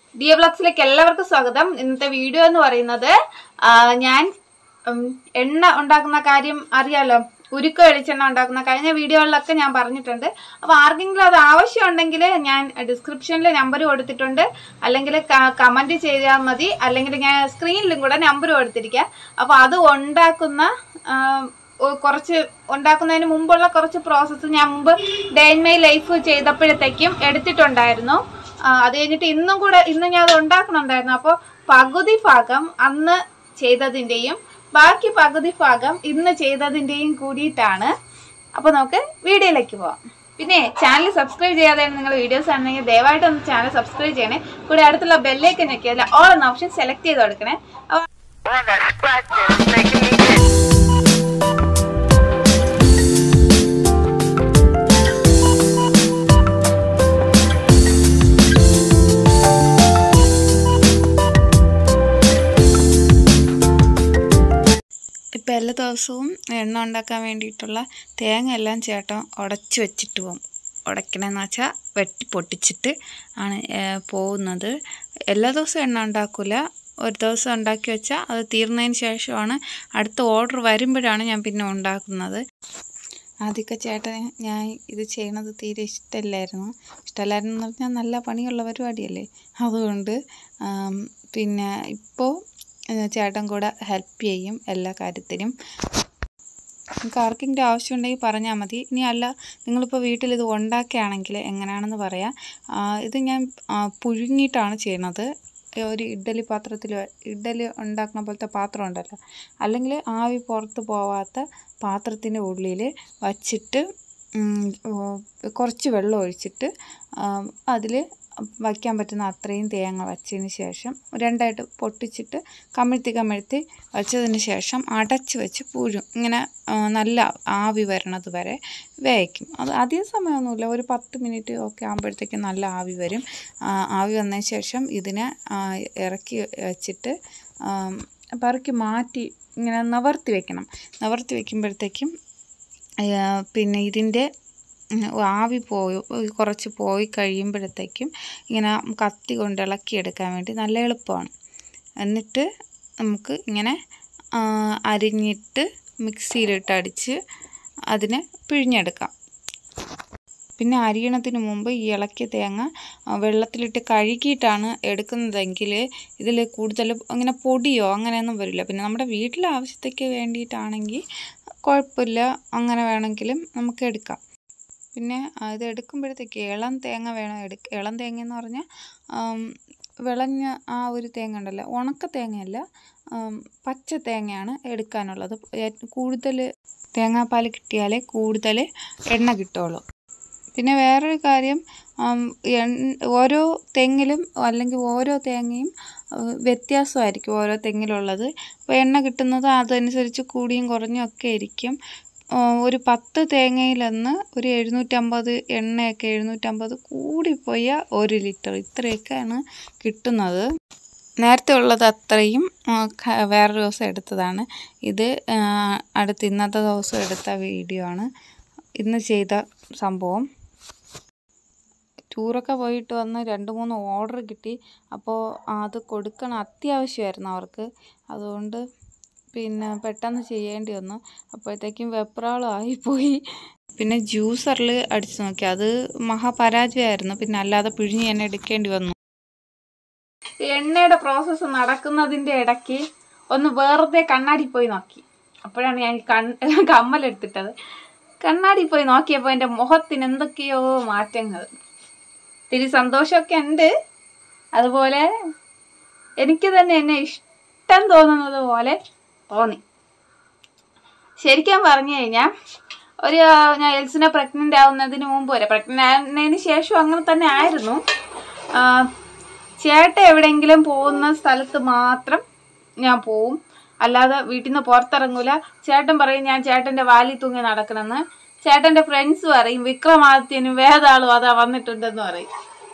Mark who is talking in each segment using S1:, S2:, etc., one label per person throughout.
S1: D A ബ്ലോഗ്സിലേക്ക് എല്ലാവർക്കും സ്വാഗതം ഇന്നത്തെ വീഡിയോ എന്ന് പറയുന്നത് ആ, ഞാൻ ഉം, എണ്ണ ഉണ്ടാക്കുന്ന കാര്യം അറിയാലോ ഉരുക്ക് വെളിച്ചെണ്ണ ഉണ്ടാക്കുന്ന കഴിഞ്ഞ വീഡിയോകളിലൊക്കെ ഞാൻ പറഞ്ഞിട്ടുണ്ട് അപ്പോൾ ആർക്കെങ്കിലും അത് ആവശ്യമുണ്ടെങ്കിൽ ഞാൻ ഡിസ്ക്രിപ്ഷനിൽ നമ്പർ കൊടുത്തിട്ടുണ്ട് അല്ലെങ്കിൽ കമൻറ്റ് ചെയ്താൽ മതി അല്ലെങ്കിൽ ഞാൻ സ്ക്രീനിലും കൂടെ നമ്പർ കൊടുത്തിരിക്കാം അപ്പോൾ അത് ഉണ്ടാക്കുന്ന ആ, ഒ- കുറച്ച് ഉണ്ടാക്കുന്നതിന് മുമ്പുള്ള കുറച്ച് പ്രോസസ്സ് ഞാൻ മുമ്പ് ഡേ ഇൻ മൈ ലൈഫ് ചെയ്തപ്പോഴത്തേക്കും എടുത്തിട്ടുണ്ടായിരുന്നു ആ, അത് കഴിഞ്ഞിട്ട് ഇന്നും കൂടെ ഇന്ന് ഞാൻ അത് ഉണ്ടാക്കണുണ്ടായിരുന്നു അപ്പോൾ പകുതി ഭാഗം അന്ന് ചെയ്തതിൻ്റെയും ബാക്കി പകുതി ഭാഗം ഇന്ന് ചെയ്തതിൻ്റെയും കൂടിയിട്ടാണ് അപ്പോൾ നമുക്ക് വീഡിയോയിലേക്ക് പോവാം പിന്നെ ചാനൽ സബ്സ്ക്രൈബ് ചെയ്യാതെ നിങ്ങൾ വീഡിയോസ് ആണെങ്കിൽ ദയവായിട്ട് ഒന്ന് ചാനൽ സബ്സ്ക്രൈബ് ചെയ്യണേ കൂടെ അടുത്തുള്ള ബെല്ലേക്ക് ഞെക്കിയല്ല ഓൾ എന്ന ഓപ്ഷൻ സെലക്ട് ചെയ്ത് കൊടുക്കണേ അപ്പോൾ
S2: All that scratching is making me itch.
S3: ഇപ്പം എല്ലാ ദിവസവും എണ്ണ ഉണ്ടാക്കാൻ വേണ്ടിയിട്ടുള്ള തേങ്ങ എല്ലാം ചേട്ടൻ ഉടച്ച് വെച്ചിട്ട് പോകും ഉടയ്ക്കണമെന്ന് വെച്ചാൽ വെട്ടി പൊട്ടിച്ചിട്ട് ആണ് ഏഹ്, പോകുന്നത് എല്ലാ ദിവസവും എണ്ണ ഉണ്ടാക്കില്ല ഒരു ദിവസം ഉണ്ടാക്കി വെച്ചാൽ അത് തീർന്നതിന് ശേഷമാണ് അടുത്ത ഓർഡർ വരുമ്പോഴാണ് ഞാൻ പിന്നെ ഉണ്ടാക്കുന്നത് ആദ്യമൊക്കെ ചേട്ടന് ഞാൻ ഇത് ചെയ്യണത് തീരെ ഇഷ്ടമില്ലായിരുന്നു ഇഷ്ടമല്ലായിരുന്നു എന്ന് പറഞ്ഞാൽ നല്ല പണിയുള്ള പരിപാടിയല്ലേ അതുകൊണ്ട് ആം, പിന്നെ ഇപ്പോൾ ചേട്ടൻ കൂടെ ഹെൽപ്പ് ചെയ്യും എല്ലാ കാര്യത്തിനും നിങ്ങൾക്ക് ആർക്കെങ്കിലും ആവശ്യമുണ്ടെങ്കിൽ പറഞ്ഞാൽ മതി ഇനി അല്ല നിങ്ങളിപ്പോൾ വീട്ടിൽ ഇത് ഉണ്ടാക്കുകയാണെങ്കിൽ എങ്ങനെയാണെന്ന് പറയാം ആ, ഇത് ഞാൻ ആ, പുഴുങ്ങിയിട്ടാണ് ചെയ്യണത് ഒരു ഇഡ്ഡലി പാത്രത്തിൽ ഇഡ്ഡലി ഉണ്ടാക്കുന്ന പോലത്തെ പാത്രം ഉണ്ടല്ലോ അല്ലെങ്കിൽ ആവി പുറത്ത് പോവാത്ത പാത്രത്തിൻ്റെ ഉള്ളിൽ വച്ചിട്ട് ഉം, ഓ, കുറച്ച് വെള്ളം ഒഴിച്ചിട്ട് അതിൽ വയ്ക്കാൻ പറ്റുന്ന അത്രയും തേങ്ങ വച്ചതിന് ശേഷം രണ്ടായിട്ട് പൊട്ടിച്ചിട്ട് കമിഴ്ത്തി കമിഴ്ത്തി വച്ചതിന് ശേഷം അടച്ച് വെച്ച് പുഴും ഇങ്ങനെ ആ, നല്ല ആവി വരണത് വരെ വേവിക്കും അത് അധികം സമയമൊന്നുമില്ല ഒരു പത്ത് മിനിറ്റ് ഒക്കെ ആകുമ്പോഴത്തേക്കും നല്ല ആവി വരും ആ, ആവി വന്നതിന് ശേഷം ഇതിനെ ആ, ഇറക്കി വെച്ചിട്ട് ആം, പെറുക്കി മാറ്റി ഇങ്ങനെ നിവർത്തി വെക്കണം നിവർത്തി വെക്കുമ്പോഴത്തേക്കും ആ, പിന്നെ ഇതിൻ്റെ ഉം, ആവി പോയി കുറച്ച് പോയി കഴിയുമ്പോഴത്തേക്കും ഇങ്ങനെ കത്തി കൊണ്ട് ഇളക്കിയെടുക്കാൻ വേണ്ടി നല്ല എളുപ്പമാണ് എന്നിട്ട് നമുക്ക് ഇങ്ങനെ ആ, അരിഞ്ഞിട്ട് മിക്സിയിലിട്ട് അടിച്ച് അതിനെ പിഴിഞ്ഞെടുക്കാം പിന്നെ അരിയണത്തിന് മുമ്പ് ഈ ഇളക്കിയ തേങ്ങ ആ, വെള്ളത്തിലിട്ട് കഴുകിയിട്ടാണ് എടുക്കുന്നതെങ്കിൽ ഇതിൽ കൂടുതൽ ഇങ്ങനെ പൊടിയോ അങ്ങനെയൊന്നും വരില്ല പിന്നെ നമ്മുടെ വീട്ടിലെ ആവശ്യത്തേക്ക് വേണ്ടിയിട്ടാണെങ്കിൽ കുഴപ്പമില്ല അങ്ങനെ വേണമെങ്കിലും നമുക്ക് എടുക്കാം പിന്നെ ആ, ഇത് എടുക്കുമ്പോഴത്തേക്ക് ഇളം തേങ്ങ വേണം എടുക്ക ഇളം തേങ്ങ എന്ന് പറഞ്ഞാൽ ആം, വിളഞ്ഞ ആ ഒരു തേങ്ങ ഉണ്ടല്ലോ ഉണക്ക തേങ്ങയല്ല ആം, പച്ച തേങ്ങയാണ് എടുക്കാനുള്ളത് ഏ- കൂടുതൽ തേങ്ങാപ്പാൽ കിട്ടിയാലേ കൂടുതൽ എണ്ണ കിട്ടുള്ളൂ പിന്നെ വേറൊരു കാര്യം ആം, എൺ- ഓരോ തെങ്ങിലും അല്ലെങ്കിൽ ഓരോ തേങ്ങയും ആ, വ്യത്യാസമായിരിക്കും ഓരോ തെങ്ങിലുള്ളത് അപ്പോൾ എണ്ണ കിട്ടുന്നത് അതനുസരിച്ച് കൂടിയും കുറഞ്ഞും ഒക്കെ ഇരിക്കും ആ, ഒരു പത്ത് തേങ്ങയിലൊന്ന് ഒരു എഴുന്നൂറ്റമ്പത് എണ്ണയൊക്കെ എഴുന്നൂറ്റമ്പത് കൂടിപ്പോയ ഒരു ലിറ്റർ ഇത്രയൊക്കെയാണ് കിട്ടുന്നത് നേരത്തെ ഉള്ളത് അത്രയും ആ, ക- വേറൊരു ദിവസം എടുത്തതാണ് ഇത് ആ, അടുത്ത് ഇന്നത്തെ ദിവസം എടുത്ത വീഡിയോ ആണ് ഇന്ന് ചെയ്ത സംഭവം ടൂറൊക്കെ പോയിട്ട് വന്ന് രണ്ട് മൂന്ന് ഓർഡർ കിട്ടി അപ്പോൾ അത് കൊടുക്കണം അത്യാവശ്യമായിരുന്നു അവർക്ക് അതുകൊണ്ട് പിന്നെ പെട്ടെന്ന് ചെയ്യേണ്ടി വന്നു അപ്പോഴത്തേക്കും വെപ്രാളം ആയിപ്പോയി പിന്നെ ജ്യൂസറിൽ അടിച്ചു നോക്കി അത് മഹാപരാജയമായിരുന്നു പിന്നെ അല്ലാതെ പിഴിഞ്ഞ് തന്നെ എടുക്കേണ്ടി വന്നു
S1: എണ്ണയുടെ പ്രോസസ്സ് നടക്കുന്നതിൻ്റെ ഇടയ്ക്ക് ഒന്ന് വെറുതെ കണ്ണാടി പോയി നോക്കി അപ്പോഴാണ് ഞാൻ ഈ കൺ കമ്മലെടുത്തിട്ടത് കണ്ണാടി പോയി നോക്കിയപ്പോൾ എൻ്റെ മുഖത്തിന് എന്തൊക്കെയോ മാറ്റങ്ങൾ ഇത്തിരി സന്തോഷമൊക്കെ ഉണ്ട് അതുപോലെ എനിക്ക് തന്നെ എന്നെ ഇഷ്ടം തോന്നുന്നത് പോലെ തോന്നി ശരിക്കും പറഞ്ഞു കഴിഞ്ഞാൽ ഒരു ആ, ഞാൻ എൽസിനെ പ്രഗ്നൻ്റ് ആവുന്നതിന് മുമ്പ് വരെ പ്രഗ്നൻ്റ് ആവുന്നതിന് ശേഷം അങ്ങനെ തന്നെ ആയിരുന്നു ആ, ചേട്ടൻ എവിടെയെങ്കിലും പോകുന്ന സ്ഥലത്ത് മാത്രം ഞാൻ പോവും അല്ലാതെ വീട്ടിൽ നിന്ന് പുറത്തിറങ്ങൂല ചേട്ടൻ പറയും ഞാൻ ചേട്ടൻ്റെ വാലി തൂങ്ങി നടക്കണമെന്ന് ചേട്ടൻ്റെ ഫ്രണ്ട്സ് പറയും വിക്രമാദിത്യനും വേതാളും അതാ വന്നിട്ടുണ്ടെന്ന് പറയും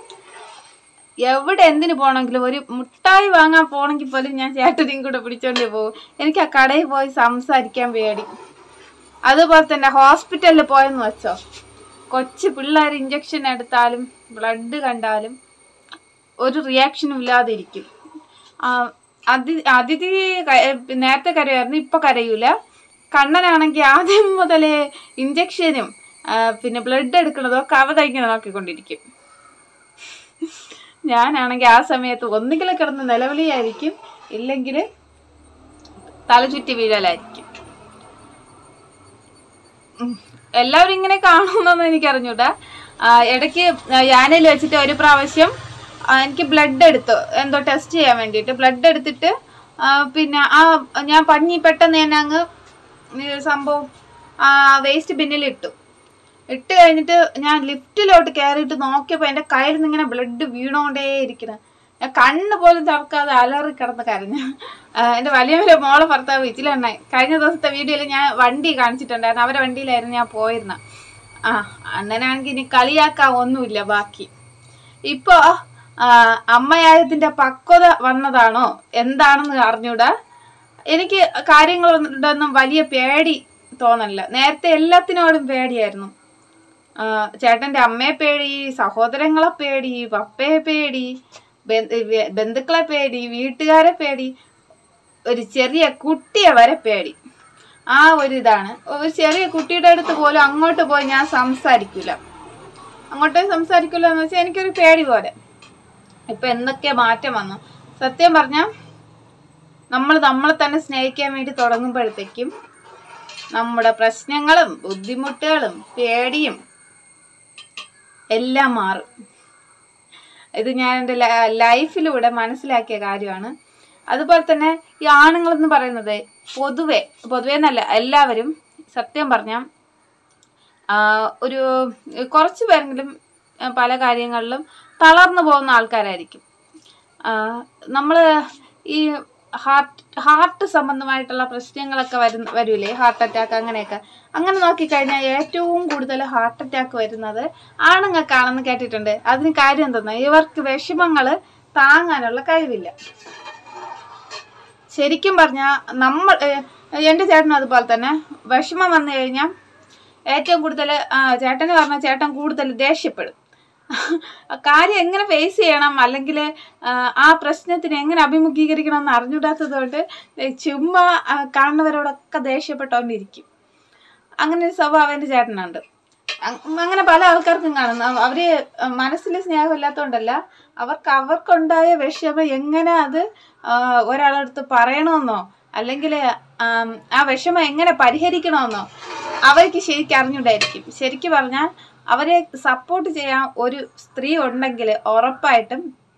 S1: എവിടെ എന്തിന് പോകണമെങ്കിലും ഒരു മുട്ടായി വാങ്ങാൻ പോകണമെങ്കിൽ പോലും ഞാൻ ചേട്ടനെയും കൂടെ പിടിച്ചോണ്ടേ പോകും എനിക്ക് ആ കടയിൽ പോയി സംസാരിക്കാൻ പേടി അതുപോലെ തന്നെ ഹോസ്പിറ്റലിൽ പോയെന്ന് വെച്ചോ കൊച്ചു പിള്ളേർ ഇഞ്ചക്ഷൻ എടുത്താലും ബ്ലഡ് കണ്ടാലും ഒരു റിയാക്ഷനും ഇല്ലാതിരിക്കും ആ, അതി അതിഥി ക- നേരത്തെ കരയായിരുന്നു ഇപ്പൊ കരയൂല കണ്ണനാണെങ്കിൽ ആദ്യം മുതലേ ഇഞ്ചക്ഷനും പിന്നെ ബ്ലഡ് എടുക്കണതൊക്കെ അവ തയ്ക്കണം നോക്കിക്കൊണ്ടിരിക്കും ഞാനാണെങ്കിൽ ആ സമയത്ത് ഒന്നുകിൽ കിടന്ന് നിലവിളിയായിരിക്കും ഇല്ലെങ്കിൽ തലചുറ്റി വീഴലായിരിക്കും ഉം. എല്ലാവരും ഇങ്ങനെ കാണുമെന്നൊന്നും എനിക്ക് അറിഞ്ഞൂടാ ആ, ഇടയ്ക്ക് യാനയിൽ വെച്ചിട്ട് ഒരു പ്രാവശ്യം ആ, എനിക്ക് ബ്ലഡ് എടുത്തു എന്തോ ടെസ്റ്റ് ചെയ്യാൻ വേണ്ടിയിട്ട് ബ്ലഡ് എടുത്തിട്ട് ആ, പിന്നെ ആ ഞാൻ പഞ്ഞി പെട്ടെന്ന് തന്നെ അങ്ങ് ഈ സംഭവം ആ വേസ്റ്റ് ബിന്നിൽ ഇട്ടു ഇട്ട് കഴിഞ്ഞിട്ട് ഞാൻ ലിഫ്റ്റിലോട്ട് കയറിയിട്ട് നോക്കിയപ്പോൾ എൻ്റെ കയ്യിൽ നിന്ന് ഇങ്ങനെ ബ്ലഡ് വീണോണ്ടേ ഇരിക്കണം ഞാൻ കണ്ണ് പോലും തുറക്കാതെ അലറി കിടന്ന് കരഞ്ഞു എൻ്റെ വലിയ വലിയ മോളെ ഭർത്താവ് വീട്ടിലെണ്ണായി കഴിഞ്ഞ ദിവസത്തെ വീഡിയോയിൽ ഞാൻ വണ്ടി കാണിച്ചിട്ടുണ്ടായിരുന്നു അവരെ വണ്ടിയിലായിരുന്നു ഞാൻ പോയിരുന്ന ആ അണ്ണനാണെങ്കിൽ ഇനി കളിയാക്കാൻ ഒന്നുമില്ല ബാക്കി ഇപ്പോ ആ, അമ്മയായതിന്റെ പക്വത വന്നതാണോ എന്താണെന്ന് അറിഞ്ഞൂടാ എനിക്ക് കാര്യങ്ങളൊന്നും വലിയ പേടി തോന്നല്ല നേരത്തെ എല്ലാത്തിനോടും പേടിയായിരുന്നു ആ, ചേട്ടന്റെ അമ്മയെ പേടി സഹോദരങ്ങളെ പേടി പപ്പയെ പേടി ബന്ധ- വെ- ബന്ധുക്കളെ പേടി വീട്ടുകാരെ പേടി ഒരു ചെറിയ കുട്ടിയെ വരെ പേടി ആ ഒരു ഇതാണ് ഒരു ചെറിയ കുട്ടിയുടെ അടുത്ത് പോലും അങ്ങോട്ട് പോയി ഞാൻ സംസാരിക്കൂല അങ്ങോട്ടേ സംസാരിക്കൂല എന്ന് വെച്ചാൽ എനിക്കൊരു പേടി പോലെ ഇപ്പൊ എന്തൊക്കെ മാറ്റം വന്നു സത്യം പറഞ്ഞ നമ്മൾ നമ്മളെ തന്നെ സ്നേഹിക്കാൻ വേണ്ടി തുടങ്ങുമ്പോഴത്തേക്കും നമ്മുടെ പ്രശ്നങ്ങളും ബുദ്ധിമുട്ടുകളും പേടിയും എല്ലാം മാറും ഇത് ഞാൻ എൻ്റെ ലൈഫിലൂടെ മനസ്സിലാക്കിയ കാര്യമാണ് അതുപോലെ തന്നെ ഈ ആണുങ്ങളെന്ന് പറയുന്നത് പൊതുവെ പൊതുവെ എന്നല്ല എല്ലാവരും സത്യം പറഞ്ഞാൽ ഒരു കുറച്ച് പേരെങ്കിലും ആ, പല കാര്യങ്ങളിലും തളർന്നു പോകുന്ന ആൾക്കാരായിരിക്കും നമ്മൾ ഈ ഹാർട്ട് ഹാർട്ട് സംബന്ധമായിട്ടുള്ള പ്രശ്നങ്ങളൊക്കെ വരുന്ന വരൂലേ ഹാർട്ട് അറ്റാക്ക് അങ്ങനെയൊക്കെ അങ്ങനെ നോക്കിക്കഴിഞ്ഞാൽ ഏറ്റവും കൂടുതൽ ഹാർട്ട് അറ്റാക്ക് വരുന്നത് ആണുങ്ങൾക്കാണെന്ന് കേട്ടിട്ടുണ്ട് അതിന് കാര്യം എന്തെന്നാ ഇവർക്ക് വിഷമങ്ങൾ താങ്ങാനുള്ള കഴിവില്ല ശരിക്കും പറഞ്ഞാൽ നമ്മൾ ഏഹ്, എൻ്റെ ചേട്ടനും അതുപോലെ തന്നെ വിഷമം വന്നു കഴിഞ്ഞാൽ ഏറ്റവും കൂടുതൽ ചേട്ടന് പറഞ്ഞ ചേട്ടൻ കൂടുതൽ ദേഷ്യപ്പെടും കാര്യം എങ്ങനെ ഫേസ് ചെയ്യണം അല്ലെങ്കിൽ ആ പ്രശ്നത്തിന് എങ്ങനെ അഭിമുഖീകരിക്കണം എന്ന് അറിഞ്ഞൂടാത്തത് കൊണ്ട് ചുമ്മാ ആ, കാണുന്നവരോടൊക്കെ ദേഷ്യപ്പെട്ടോണ്ടിരിക്കും അങ്ങനെ ഒരു സ്വഭാവം എൻ്റെ ചേട്ടനുണ്ട് അ- അങ്ങനെ പല ആൾക്കാർക്കും കാണുന്നു അവ- അവര് മനസ്സിൽ സ്നേഹമില്ലാത്തതുകൊണ്ടല്ല അവർക്ക് അവർക്കുണ്ടായ വിഷമം എങ്ങനെ അത് ആ, ഒരാളടുത്ത് പറയണമെന്നോ അല്ലെങ്കിൽ ആ വിഷമം എങ്ങനെ പരിഹരിക്കണമെന്നോ അവർക്ക് ശരിക്കും അറിഞ്ഞൂടായിരിക്കും ശരിക്കും പറഞ്ഞാൽ അവരെ സപ്പോർട്ട് ചെയ്യാൻ ഒരു സ്ത്രീ ഉണ്ടെങ്കിൽ ഉറപ്പായിട്ടും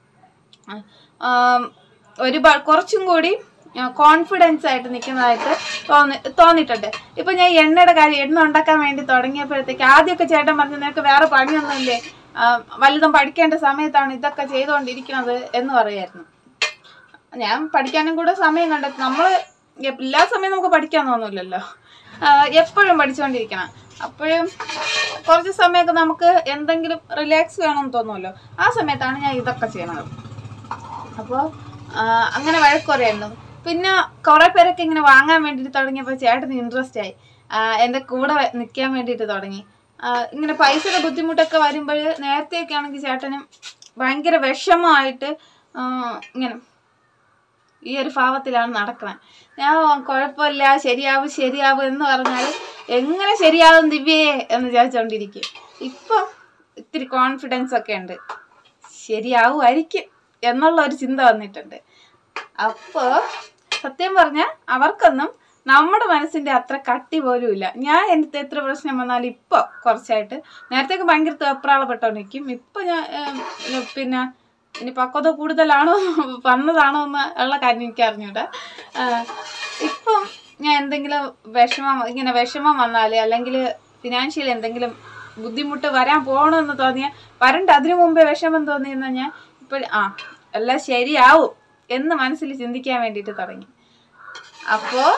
S1: ആം, ഒരു ബ- കുറച്ചും കൂടി കോൺഫിഡൻസ് ആയിട്ട് നിൽക്കുന്നതായിട്ട് തോന്നി തോന്നിയിട്ടുണ്ട് ഇപ്പൊ ഞാൻ എണ്ണയുടെ കാര്യം എണ്ണ ഉണ്ടാക്കാൻ വേണ്ടി തുടങ്ങിയപ്പോഴത്തേക്ക് ആദ്യമൊക്കെ ചേട്ടൻ പറഞ്ഞു നിനക്ക് വേറെ പണിയൊന്നുമില്ലേ ആ, വലുതും പഠിക്കേണ്ട സമയത്താണ് ഇതൊക്കെ ചെയ്തുകൊണ്ടിരിക്കുന്നത് എന്ന് പറയായിരുന്നു ഞാൻ പഠിക്കാനും കൂടെ സമയം കണ്ടെത്തി നമ്മൾ എല്ലാ സമയം നമുക്ക് പഠിക്കാൻ തോന്നില്ലല്ലോ എപ്പോഴും പഠിച്ചുകൊണ്ടിരിക്കണം അപ്പോഴും കുറച്ച് സമയമൊക്കെ നമുക്ക് എന്തെങ്കിലും റിലാക്സ് വേണമെന്ന് തോന്നുമല്ലോ ആ സമയത്താണ് ഞാൻ ഇതൊക്കെ ചെയ്യണത് അപ്പോൾ അങ്ങനെ വഴക്ക് പറയായിരുന്നു പിന്നെ കുറെ പേരൊക്കെ ഇങ്ങനെ വാങ്ങാൻ വേണ്ടിയിട്ട് തുടങ്ങിയപ്പോൾ ചേട്ടന് ഇൻട്രസ്റ്റ് ആയി ആ, എൻ്റെ കൂടെ നിൽക്കാൻ വേണ്ടിയിട്ട് തുടങ്ങി ആ, ഇങ്ങനെ പൈസയുടെ ബുദ്ധിമുട്ടൊക്കെ വരുമ്പോൾ നേരത്തെയൊക്കെ ആണെങ്കിൽ ചേട്ടനും ഭയങ്കര വിഷമമായിട്ട് ആ, ഇങ്ങനെ ഈ ഒരു ഭാവത്തിലാണ് നടക്കുന്നത് ഞാൻ കുഴപ്പമില്ല ശരിയാവും ശരിയാവും എന്ന് പറഞ്ഞാൽ എങ്ങനെ ശരിയാവും ദിവ്യേ എന്ന് വിചാരിച്ചുകൊണ്ടിരിക്കും ഇപ്പം ഇത്തിരി കോൺഫിഡൻസ് ഒക്കെ ഉണ്ട് ശരിയാവുമായിരിക്കും എന്നുള്ള ഒരു ചിന്ത വന്നിട്ടുണ്ട് അപ്പോൾ സത്യം പറഞ്ഞാൽ അവർക്കൊന്നും നമ്മുടെ മനസ്സിന്റെ അത്ര കട്ടി പോലും ഇല്ല ഞാൻ എനിക്ക് എത്ര പ്രശ്നം വന്നാലും ഇപ്പോൾ കുറച്ചായിട്ട് നേരത്തെയൊക്കെ ഭയങ്കര തേപ്രാളപ്പെട്ടോണ്ടിരിക്കും ഇപ്പം ഞാൻ ഏം, പിന്നെ ഇനി പക്വത കൂടുതലാണോ വന്നതാണോ എന്ന് ഉള്ള കാര്യം എനിക്ക് അറിഞ്ഞൂടാ ആ, ഇപ്പം ഞാൻ എന്തെങ്കിലും വിഷമം ഇങ്ങനെ വിഷമം വന്നാൽ അല്ലെങ്കിൽ ഫിനാൻഷ്യൽ എന്തെങ്കിലും ബുദ്ധിമുട്ട് വരാൻ പോകണമെന്ന് തോന്നിയാൽ വരണ്ട അതിനു മുമ്പേ വിഷമം തോന്നിയെന്ന് ഞാൻ ഇപ്പോൾ ആ എല്ലാം ശരിയാവും എന്ന് മനസ്സിൽ ചിന്തിക്കാൻ വേണ്ടിയിട്ട് തുടങ്ങി അപ്പോൾ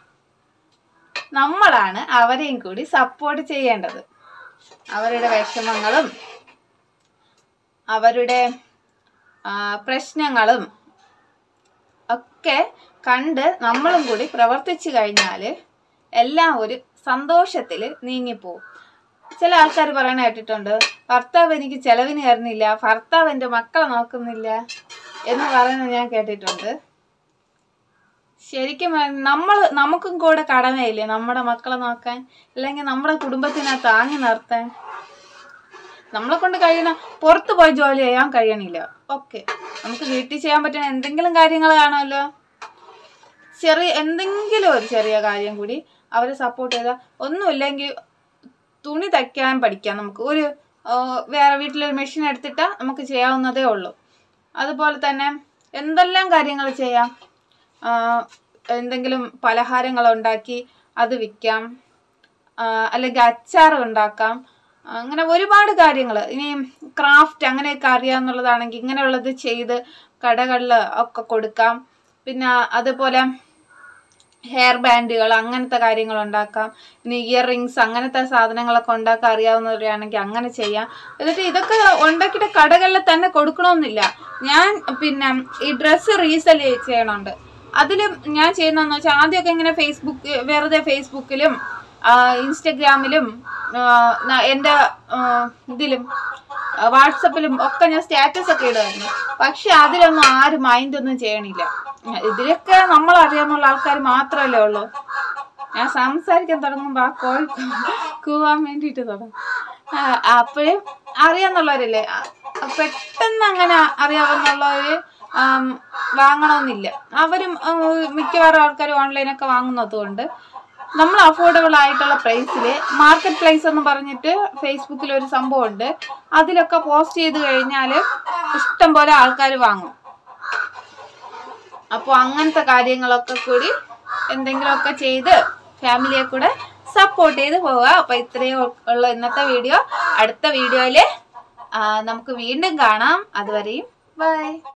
S1: നമ്മളാണ് അവരെയും കൂടി സപ്പോർട്ട് ചെയ്യേണ്ടത് അവരുടെ വിഷമങ്ങളും അവരുടെ ആ, പ്രശ്നങ്ങളും ഒക്കെ കണ്ട് നമ്മളും കൂടി പ്രവർത്തിച്ചു കഴിഞ്ഞാൽ എല്ലാം ഒരു സന്തോഷത്തിൽ നീങ്ങിപ്പോവും ചില ആൾക്കാർ പറയണ കേട്ടിട്ടുണ്ട് ഭർത്താവ് എനിക്ക് ചെലവിന് തരുന്നില്ല ഭർത്താവ് എൻ്റെ മക്കളെ നോക്കുന്നില്ല എന്ന് പറയുന്നത് ഞാൻ കേട്ടിട്ടുണ്ട് ശരിക്കും നമ്മൾ നമുക്കും കൂടെ കടമയില്ലേ നമ്മുടെ മക്കളെ നോക്കാൻ അല്ലെങ്കിൽ നമ്മുടെ കുടുംബത്തിനെ താങ്ങി നിർത്താൻ നമ്മളെ കൊണ്ട് കഴിയണ പുറത്ത് പോയി ജോലി ചെയ്യാൻ കഴിയണില്ല ഓക്കെ നമുക്ക് വീട്ടിൽ ചെയ്യാൻ പറ്റുന്ന എന്തെങ്കിലും കാര്യങ്ങൾ കാണുമല്ലോ ചെറിയ എന്തെങ്കിലും ഒരു ചെറിയ കാര്യം കൂടി അവരെ സപ്പോർട്ട് ചെയ്താൽ ഒന്നുമില്ലെങ്കിൽ തുണി തയ്ക്കാൻ പഠിക്കാം നമുക്ക് ഒരു ആ, വേറെ വീട്ടിലൊരു മെഷീൻ എടുത്തിട്ട് നമുക്ക് ചെയ്യാവുന്നതേ ഉള്ളൂ അതുപോലെ തന്നെ എന്തെല്ലാം കാര്യങ്ങൾ ചെയ്യാം ആ, എന്തെങ്കിലും പലഹാരങ്ങൾ ഉണ്ടാക്കി അത് വിൽക്കാം ആ, അല്ലെങ്കിൽ അച്ചാർ ഉണ്ടാക്കാം അങ്ങനെ ഒരുപാട് കാര്യങ്ങൾ ഇനി ക്രാഫ്റ്റ് അങ്ങനെയൊക്കെ അറിയാമെന്നുള്ളതാണെങ്കിൽ ഇങ്ങനെയുള്ളത് ചെയ്ത് കടകളിൽ ഒക്കെ കൊടുക്കാം പിന്നെ അതുപോലെ ഹെയർ ബാൻഡുകൾ അങ്ങനത്തെ കാര്യങ്ങൾ ഉണ്ടാക്കാം ഇനി ഇയർ റിങ്സ് അങ്ങനത്തെ സാധനങ്ങളൊക്കെ ഉണ്ടാക്കാൻ അറിയാവുന്നവരാണെങ്കിൽ അങ്ങനെ ചെയ്യാം എന്നിട്ട് ഇതൊക്കെ ഉണ്ടാക്കിയിട്ട് കടകളിൽ തന്നെ കൊടുക്കണമെന്നില്ല ഞാൻ പിന്നെ ഈ ഡ്രസ്സ് റീസെൽ ചെയ്യണുണ്ട് അതിലും ഞാൻ ചെയ്യുന്നതെന്ന് വെച്ചാൽ ആദ്യമൊക്കെ ഇങ്ങനെ ഫേസ്ബുക്ക് വെറുതെ ഫേസ്ബുക്കിലും ആ, ഇൻസ്റ്റഗ്രാമിലും ആ, ന- എൻ്റെ ആ, ഇതിലും ആ, വാട്സപ്പിലും ഒക്കെ ഞാൻ സ്റ്റാറ്റസ് ഒക്കെ ഇടുമായിരുന്നു പക്ഷെ അതിലൊന്നും ആരും മൈൻഡ് ഒന്നും ചെയ്യണില്ല ഇതിലൊക്കെ നമ്മൾ അറിയാവുന്ന ആൾക്കാർ മാത്രമല്ലേ ഉള്ളൂ ഞാൻ സംസാരിക്കാൻ തുടങ്ങുമ്പോൾ ആ കോഴി കൂവാൻ വേണ്ടിയിട്ട് തുടങ്ങും അപ്പോഴും അറിയാന്നുള്ളവരല്ലേ ആ, പെട്ടെന്ന് അങ്ങനെ അറിയാവുന്നുള്ളവര് ആം, വാങ്ങണമെന്നില്ല അവരും ആ, മിക്കവാറും ആൾക്കാർ ഓൺലൈനൊക്കെ വാങ്ങുന്നത് കൊണ്ട് നമ്മൾ അഫോർഡബിൾ ആയിട്ടുള്ള പ്രൈസിൽ മാർക്കറ്റ് പ്രൈസ് എന്ന് പറഞ്ഞിട്ട് ഫേസ്ബുക്കിൽ ഒരു സംഭവം ഉണ്ട് അതിലൊക്കെ പോസ്റ്റ് ചെയ്ത് കഴിഞ്ഞാൽ ഇഷ്ടം പോലെ ആൾക്കാർ വാങ്ങും അപ്പോൾ അങ്ങനത്തെ കാര്യങ്ങളൊക്കെ കൂടി എന്തെങ്കിലുമൊക്കെ ചെയ്ത് ഫാമിലിയെ കൂടെ സപ്പോർട്ട് ചെയ്ത് പോവുക അപ്പോൾ ഇത്രയും ഉള്ള ഇന്നത്തെ വീഡിയോ അടുത്ത വീഡിയോയിൽ നമുക്ക് വീണ്ടും കാണാം അതുവരെയും ബൈ